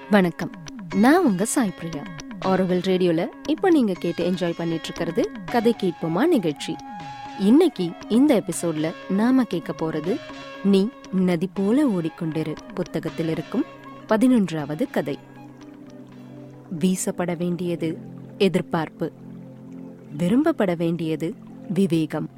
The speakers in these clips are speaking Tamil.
வணக்கம் நான் உங்க சாய் பிரியா ஆரோவில் ரேடியோல இப்போ நீங்க கேட்டு என்ஜாய் பண்ணிட்டு இருக்கிறது கதை கேட்போமா நிகழ்ச்சி இன்னைக்கு இந்த எபிசோட்ல நாம கேட்க போறது நீ நதி போல ஓடிக்கொண்டிரு புத்தகத்தில் இருக்கும் பதினொன்றாவது கதை வீசப்பட வேண்டியது எதிர்பார்ப்பு விரும்பப்பட வேண்டியது விவேகம்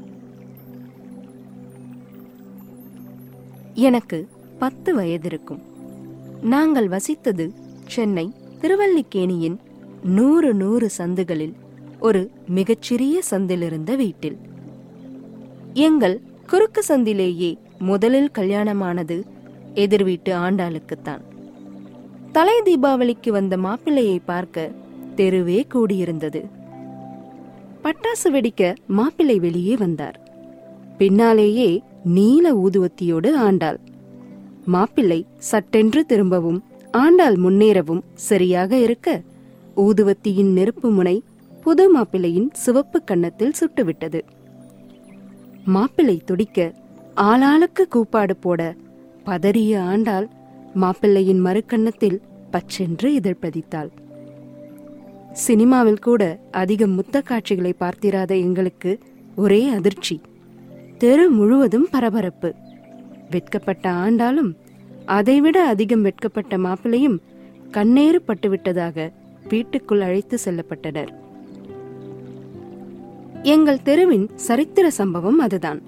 எனக்கு பத்து வயது இருக்கும் நாங்கள் வசித்தது சென்னை திருவல்லிக்கேணியின் நூறு நூறு சந்துகளில் ஒரு மிகச்சிறிய சந்திலிருந்த வீட்டில் எங்கள் குறுக்கு சந்திலேயே முதலில் கல்யாணமானது எதிர் வீட்டு ஆண்டாளுக்குத்தான் தலை தீபாவளிக்கு வந்த மாப்பிள்ளையை பார்க்க தெருவே கூடியிருந்தது பட்டாசு வெடிக்க மாப்பிள்ளை வெளியே வந்தார் பின்னாலேயே நீல ஊதுவத்தியோடு ஆண்டாள் மாப்பிள்ளை சட்டென்று திரும்பவும் ஆண்டாள் முன்னேறவும் சரியாக இருக்க ஊதுவத்தியின் நெருப்பு முனை புது மாப்பிள்ளையின் சிவப்பு கன்னத்தில் சுட்டுவிட்டது மாப்பிள்ளை துடிக்க ஆளாளுக்கு கூப்பாடு போட பதறிய ஆண்டாள் மாப்பிள்ளையின் மறுக்கன்னத்தில் பச்சென்று இதழ்பதித்தாள் சினிமாவில் கூட அதிக முத்த காட்சிகளை பார்த்திராத எங்களுக்கு ஒரே அதிர்ச்சி தெரு முழுவதும் பரபரப்பு வெட்கப்பட்ட ஆண்டாலும் அதைவிட அதிகம் வெட்கப்பட்ட மாப்பிள்ளையும் கண்ணேறு பட்டுவிட்டதாக வீட்டுக்குள் அழைத்து செல்லப்பட்டனர் எங்கள் தெருவின் சரித்திர சம்பவம் அதுதான்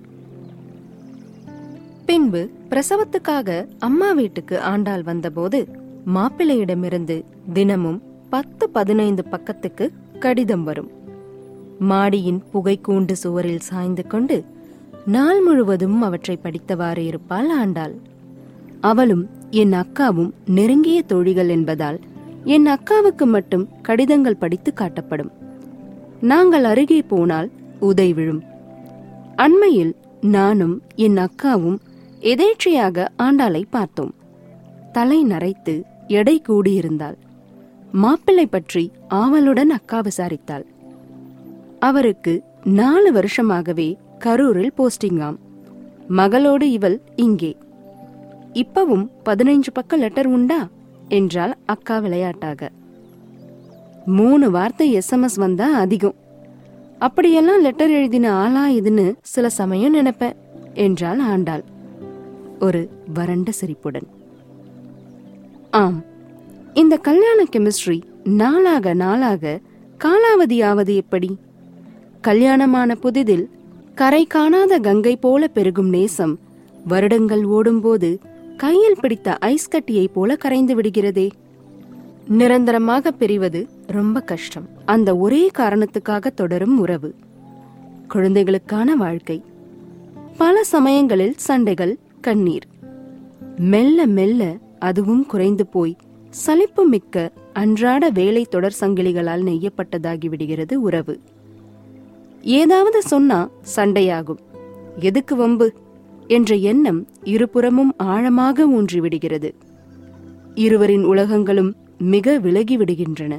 பின்பு பிரசவத்துக்காக அம்மா வீட்டுக்கு ஆண்டாள் வந்தபோது மாப்பிள்ளையிடமிருந்து தினமும் பத்து பதினைந்து பக்கத்துக்கு கடிதம் வரும் மாடியின் புகைக்கூண்டு சுவரில் சாய்ந்து கொண்டு நாள் முழுவதும் அவற்றை படித்தவாறு இருப்பாள் ஆண்டாள் அவளும் என் அக்காவும் நெருங்கிய தோழிகள் என்பதால் என் அக்காவுக்கு மட்டும் கடிதங்கள் படித்து காட்டப்படும் நாங்கள் அருகே போனால் உதை விழும் அண்மையில் நானும் என் அக்காவும் எதேச்சையாக ஆண்டாளை பார்த்தோம் தலை நரைத்து எடை கூடியிருந்தாள் மாப்பிள்ளை பற்றி ஆவலுடன் அக்கா விசாரித்தாள் அவருக்கு நாலு வருஷமாகவே கரூரில் போஸ்டிங்காம் மகளோடு இவள் இங்கே இப்பவும் பதினைஞ்சு பக்க லெட்டர் உண்டா என்றாள் அக்கா விளையாட்டாக மூணு வார்த்தை எஸ்எம்எஸ் வந்தா அதிகம் அப்படியெல்லாம் லெட்டர் எழுதின ஆளா இதுன்னு சில சமயம் நினைப்பேன் என்றாள் ஆண்டாள் ஒரு வறண்ட சிரிப்புடன் ஆம் இந்த கல்யாண கெமிஸ்ட்ரி நாளாக நாளாக காலாவதி ஆவது எப்படி கல்யாணமான புதிதில் கரை காணாத கங்கை போல பெருகும் நேசம் வருடங்கள் ஓடும்போது கையில் பிடித்த ஐஸ் கட்டியை போல கரைந்து விடுகிறதே நிரந்தரமாக பிரிவது ரொம்ப கஷ்டம் அந்த ஒரே காரணத்துக்காக தொடரும் உறவு குழந்தைகளுக்கான வாழ்க்கை பல சமயங்களில் சண்டைகள் கண்ணீர் மெல்ல மெல்ல அதுவும் குறைந்து போய் சலிப்பு மிக்க அன்றாட வேலை தொடர் சங்கிலிகளால் நெய்யப்பட்டதாகி விடுகிறது உறவு ஏதாவது சொன்னா சண்டையாகும் எதுக்கு வம்பு என்ற எண்ணம் இருபுறமும் ஆழமாக ஊன்றிவிடுகிறது இருவரின் உலகங்களும் மிக விலகி விடுகின்றன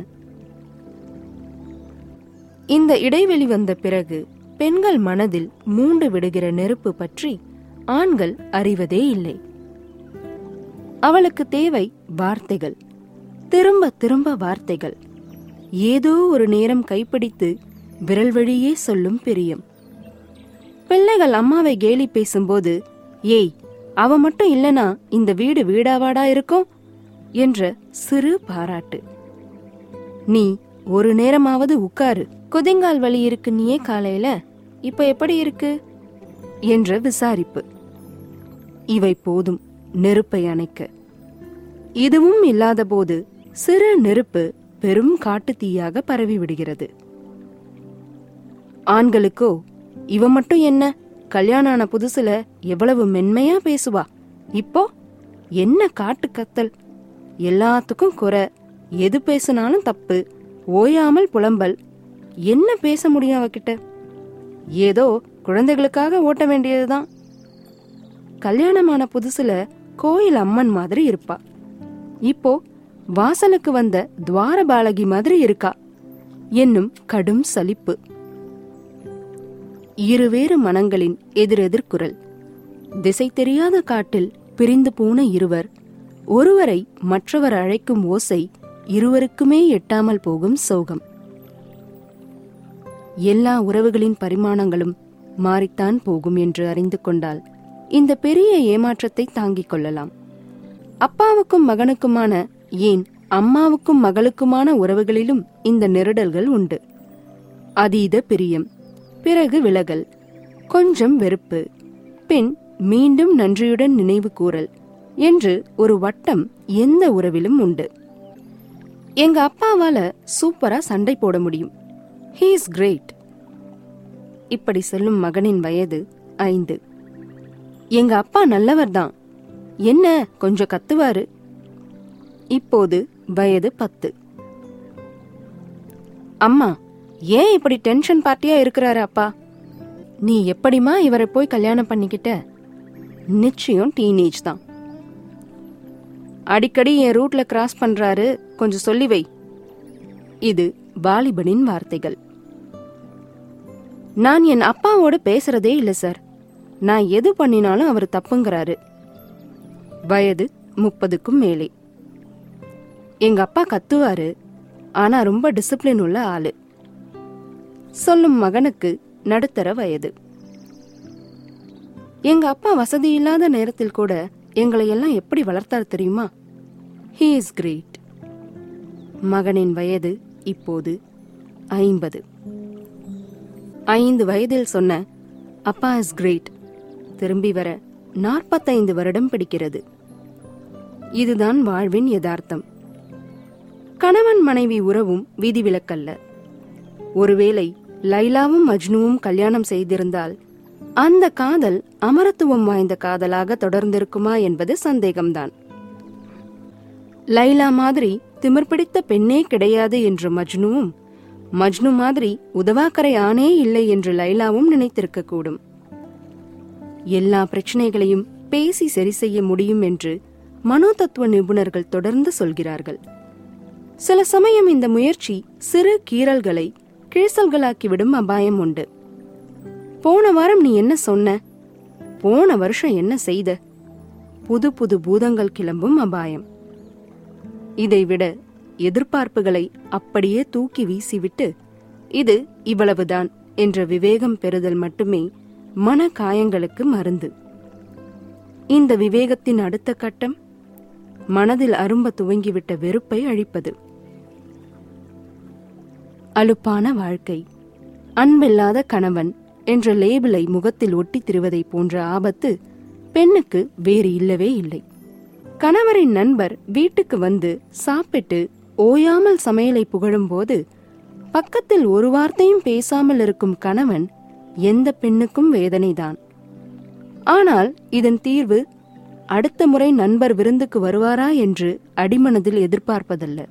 இந்த இடைவெளி வந்த பிறகு பெண்கள் மனதில் மூண்டு விடுகிற நெருப்பு பற்றி ஆண்கள் அறிவதே இல்லை அவளுக்கு தேவை வார்த்தைகள் திரும்ப திரும்ப வார்த்தைகள் ஏதோ ஒரு நேரம் கைப்பிடித்து விரல் வழியே சொல்லும் பிரியம் பிள்ளைகள் அம்மாவை கேலி பேசும்போது ஏய் அவ மட்டும் இல்லனா இந்த வீடு வீடாவாடா இருக்கும் என்ற சிறு பாராட்டு நீ ஒரு நேரமாவது உட்காரு குதிங்கால் வலி இருக்கு நீயே காலையில இப்ப எப்படி இருக்கு என்ற விசாரிப்பு இவை போதும் நெருப்பை அணைக்க இதுவும் இல்லாதபோது சிறு நெருப்பு பெரும் காட்டு தீயாக பரவி விடுகிறது ஆண்களுக்கோ இவ மட்டும் என்ன கல்யாணம் ஆன புதுசுல எவ்வளவு மென்மையா பேசுவா இப்போ என்ன காட்டு கத்தல் எல்லாத்துக்கும் குறை எது பேசினாலும் தப்பு ஓயாமல் புலம்பல் என்ன பேச முடியும் அவகிட்ட ஏதோ குழந்தைகளுக்காக ஓட்ட வேண்டியதுதான் கல்யாணமான புதுசுல கோயில் அம்மன் மாதிரி இருப்பா இப்போ வாசலுக்கு வந்த துவார பாலகி மாதிரி இருக்கா என்னும் கடும் சலிப்பு இருவேறு மனங்களின் எதிரெதிர் குரல் திசை தெரியாத காட்டில் பிரிந்து போன இருவர் ஒருவரை மற்றவர் அழைக்கும் ஓசை இருவருக்குமே எட்டாமல் போகும் சோகம் எல்லா உறவுகளின் பரிமாணங்களும் மாறித்தான் போகும் என்று அறிந்து கொண்டால் இந்த பெரிய ஏமாற்றத்தை தாங்கிக் கொள்ளலாம் அப்பாவுக்கும் மகனுக்குமான ஏன் அம்மாவுக்கும் மகளுக்குமான உறவுகளிலும் இந்த நெருடல்கள் உண்டு அதீத பிரியம் பிறகு விலகல் கொஞ்சம் வெறுப்பு பின் மீண்டும் நன்றியுடன் நினைவு கூறல் என்று ஒரு வட்டம் எந்த உறவிலும் உண்டு எங்க அப்பாவால சூப்பரா சண்டை போட முடியும் ஹீ இஸ் கிரேட் இப்படி சொல்லும் மகனின் வயது ஐந்து எங்க அப்பா நல்லவர்தான் என்ன கொஞ்சம் கத்துவாரு இப்போது வயது பத்து அம்மா ஏன் இப்படி டென்ஷன் பார்ட்டியா இருக்கிறாரு அப்பா நீ எப்படிமா இவரை போய் கல்யாணம் பண்ணிக்கிட்ட நிச்சயம் டீனேஜ் தான் அடிக்கடி என் ரூட்ல கிராஸ் பண்றாரு கொஞ்சம் சொல்லி வை இது வாலிபனின் வார்த்தைகள் நான் என் அப்பாவோடு பேசுறதே இல்ல சார் நான் எது பண்ணினாலும் அவர் தப்புங்கிறாரு வயது முப்பதுக்கும் மேலே எங்க அப்பா கத்துவாரு ஆனா ரொம்ப டிசிப்ளின் உள்ள ஆளு சொல்லும் மகனுக்கு நடுத்தர வயது எங்க அப்பா வசதி இல்லாத நேரத்தில் கூட எங்களை எல்லாம் எப்படி வளர்த்தார் தெரியுமா ஹீ இஸ் கிரேட் மகனின் வயது இப்போது ஐம்பது ஐந்து வயதில் சொன்ன அப்பா இஸ் கிரேட் திரும்பி வர நாற்பத்தைந்து வருடம் பிடிக்கிறது இதுதான் வாழ்வின் யதார்த்தம் கணவன் மனைவி உறவும் விதிவிலக்கல்ல ஒருவேளை லைலாவும் மஜ்னுவும் கல்யாணம் செய்திருந்தால் அந்த காதல் அமரத்துவம் வாய்ந்த காதலாக தொடர்ந்திருக்குமா என்பது சந்தேகம்தான் லைலா மாதிரி திமிர் பிடித்த பெண்ணே கிடையாது என்று மஜ்னுவும் மஜ்னு மாதிரி உதவாக்கரை ஆணே இல்லை என்று லைலாவும் நினைத்திருக்க கூடும் எல்லா பிரச்சனைகளையும் பேசி சரி செய்ய முடியும் என்று மனோதத்துவ நிபுணர்கள் தொடர்ந்து சொல்கிறார்கள் சில சமயம் இந்த முயற்சி சிறு கீறல்களை கிழிசல்களாக்கிவிடும் அபாயம் உண்டு போன வாரம் நீ என்ன சொன்ன போன வருஷம் என்ன செய்த புது புது பூதங்கள் கிளம்பும் அபாயம் இதைவிட எதிர்பார்ப்புகளை அப்படியே தூக்கி வீசிவிட்டு இது இவ்வளவுதான் என்ற விவேகம் பெறுதல் மட்டுமே மன காயங்களுக்கு மருந்து இந்த விவேகத்தின் அடுத்த கட்டம் மனதில் அரும்ப துவங்கிவிட்ட வெறுப்பை அழிப்பது அலுப்பான வாழ்க்கை அன்பில்லாத கணவன் என்ற லேபிளை முகத்தில் ஒட்டித் திருவதை போன்ற ஆபத்து பெண்ணுக்கு வேறு இல்லவே இல்லை கணவரின் நண்பர் வீட்டுக்கு வந்து சாப்பிட்டு ஓயாமல் சமையலை புகழும்போது பக்கத்தில் ஒரு வார்த்தையும் பேசாமல் இருக்கும் கணவன் எந்த பெண்ணுக்கும் வேதனைதான் ஆனால் இதன் தீர்வு அடுத்த முறை நண்பர் விருந்துக்கு வருவாரா என்று அடிமனதில் எதிர்பார்ப்பதல்ல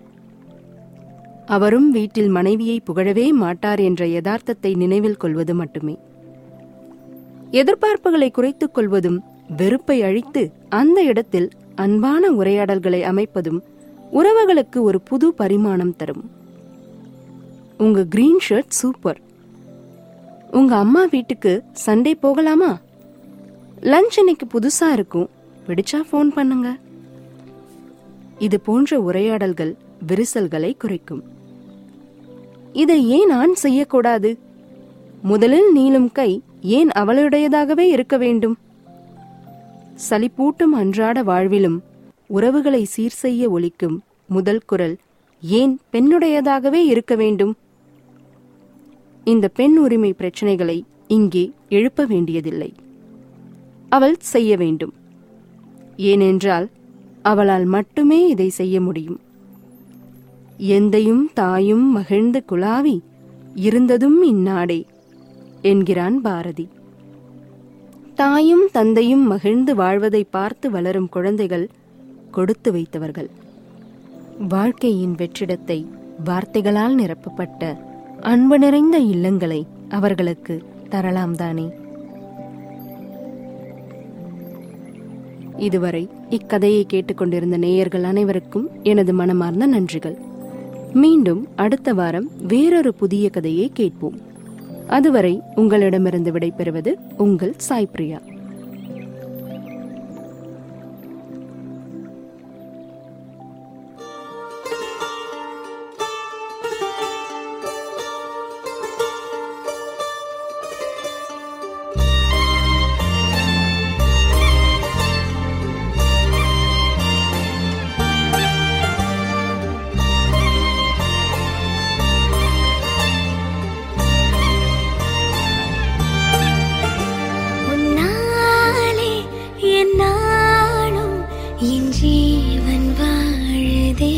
அவரும் வீட்டில் மனைவியை புகழவே மாட்டார் என்ற யதார்த்தத்தை நினைவில் கொள்வது மட்டுமே எதிர்பார்ப்புகளை குறைத்துக் கொள்வதும் வெறுப்பை அழித்து அந்த இடத்தில் அன்பான உரையாடல்களை அமைப்பதும் உறவுகளுக்கு ஒரு புது பரிமாணம் தரும் உங்க கிரீன் ஷர்ட் சூப்பர் உங்க அம்மா வீட்டுக்கு சண்டே போகலாமா லஞ்ச் இன்னைக்கு புதுசா இருக்கும் பிடிச்சா ஃபோன் பண்ணுங்க இது போன்ற உரையாடல்கள் விரிசல்களை குறைக்கும் இதை ஏன் ஆண் செய்யக்கூடாது முதலில் நீளும் கை ஏன் அவளுடையதாகவே இருக்க வேண்டும் சலிப்பூட்டும் அன்றாட வாழ்விலும் உறவுகளை சீர் செய்ய ஒலிக்கும் முதல் குரல் ஏன் பெண்ணுடையதாகவே இருக்க வேண்டும் இந்த பெண் உரிமை பிரச்சனைகளை இங்கே எழுப்ப வேண்டியதில்லை அவள் செய்ய வேண்டும் ஏனென்றால் அவளால் மட்டுமே இதை செய்ய முடியும் எந்தையும் தாயும் மகிழ்ந்து குலாவி இருந்ததும் இந்நாடே என்கிறான் பாரதி தாயும் தந்தையும் மகிழ்ந்து வாழ்வதை பார்த்து வளரும் குழந்தைகள் கொடுத்து வைத்தவர்கள் வாழ்க்கையின் வெற்றிடத்தை வார்த்தைகளால் நிரப்பப்பட்ட அன்பு நிறைந்த இல்லங்களை அவர்களுக்கு தரலாம் தானே இதுவரை இக்கதையை கேட்டுக்கொண்டிருந்த நேயர்கள் அனைவருக்கும் எனது மனமார்ந்த நன்றிகள் மீண்டும் அடுத்த வாரம் வேறொரு புதிய கதையை கேட்போம் அதுவரை உங்களிடமிருந்து விடைபெறுவது உங்கள் சாய் பிரியா என் ஜீவன் வாழுதே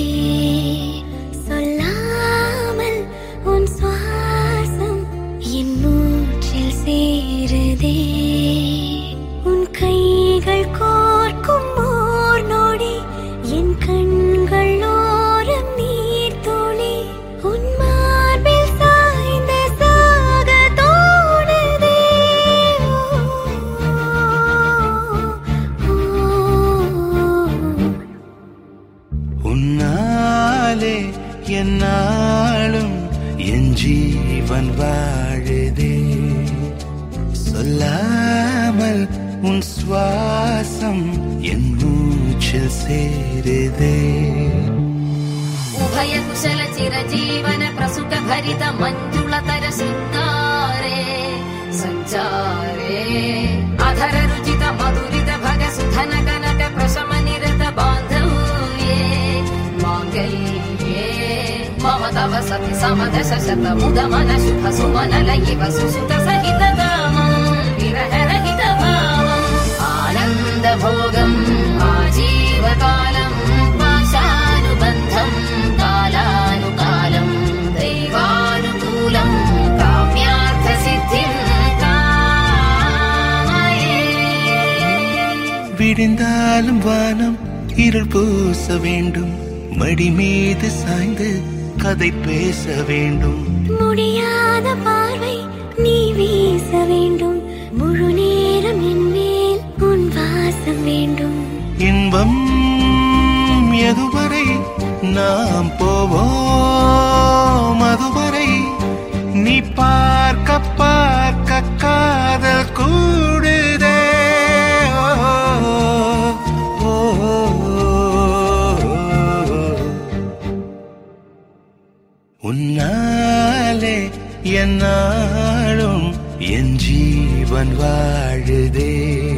சொல்லாமல் உன் சுவாசம் என் மூச்சில் சேருதே உன் கைகள் கோர்க்கும் ஓர் நொடி என் கண்கள் ஓரம் நீர் துளி உன் மார்பில் சாய்ந்த சாக தோணுதே உன்னாலே என்னாலும் என் ஜீவன் வாழுதே சொல்லாமல் உன் சுவாசம் என் மூச்சில் சேருதே उभय कुशल चिरजीवन प्रसुख भरित मञ्जुलतर शृङ्गारे सञ्चारे अधर रुचित मधुरित भग सुधन कनक प्रशम निरत बान्धव्ये माङ्गल्ये मम तव सति समदश शत मुद मन शुभ सुमन लयिव सुसुत सहित कामम् विरहरहित भावम् आनन्द भोगम् आजीवकालम् पाशानुबन्धम् कालानुकालम् दैवानुकूलम् काम्यार्थसिद्धिम् कामये விடிந்தாலும் வானம் இருள் பூச வேண்டும் மடி மீது சாய்ந்து கதை பேச வேண்டும் முடியாத பார்வை நீ வீச வேண்டும் முழு நேரம் என் மேல் உன் வாசம் வேண்டும் இன்பம் எதுவரை நாம் போவோம் அதுவரை நீ பார்க்க பார்க்க காதல் கூடுதே ஓ, ஓ, ஓ. உன்னாலே என்னாலும் என் ஜீவன் வாழுதே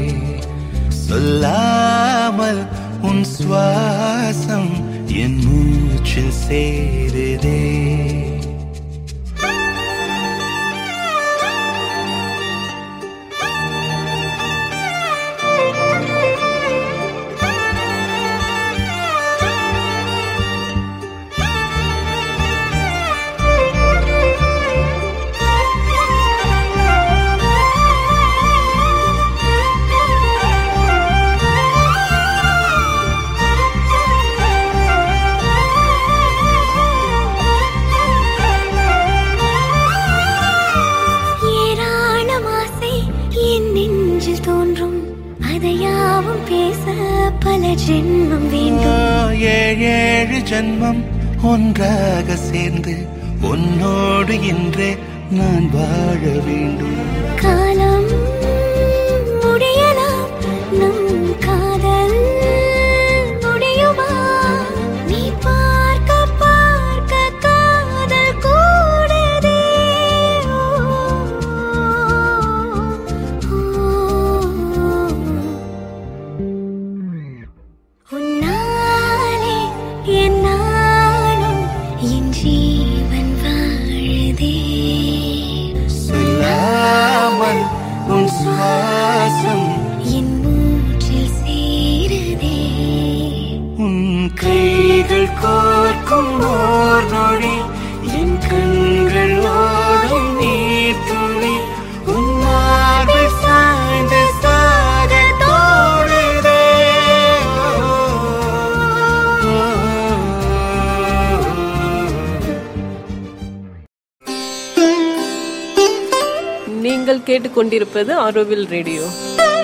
சொல்லாமல் உன் சுவாசம் என் மூச்சில் சேருதே ஏராளம் ஆசை என் நெஞ்சில் தோன்றும் அதையாவும் பேச பல ஜென்மம் வேண்டும் ஏழு ஏழு ஜன்மம் ஒன்றாக சேர்ந்து உன்னோடு இன்றே நான் வாழ வேண்டும் காலம் முடியலாம் நம் காதல் முடியுமா நீ பார்க்க பார்க்க காதல் கூடுதே உன்னாலே என்னாலும் என் ஜீவன் வாழுதே சொல்லாமல் உன் சுவாசம் என் மூச்சில் சேருதே உன் கைகள் கோர்க்கும் ஓர் நொடி என் கண்கள் ஓடும் நீர் துளி உன் மார்பில் சாய்ந்து சாக தோடுதே நீங்கள் கேட்டுக்கொண்டிருப்பது ஆரோவில் ரேடியோ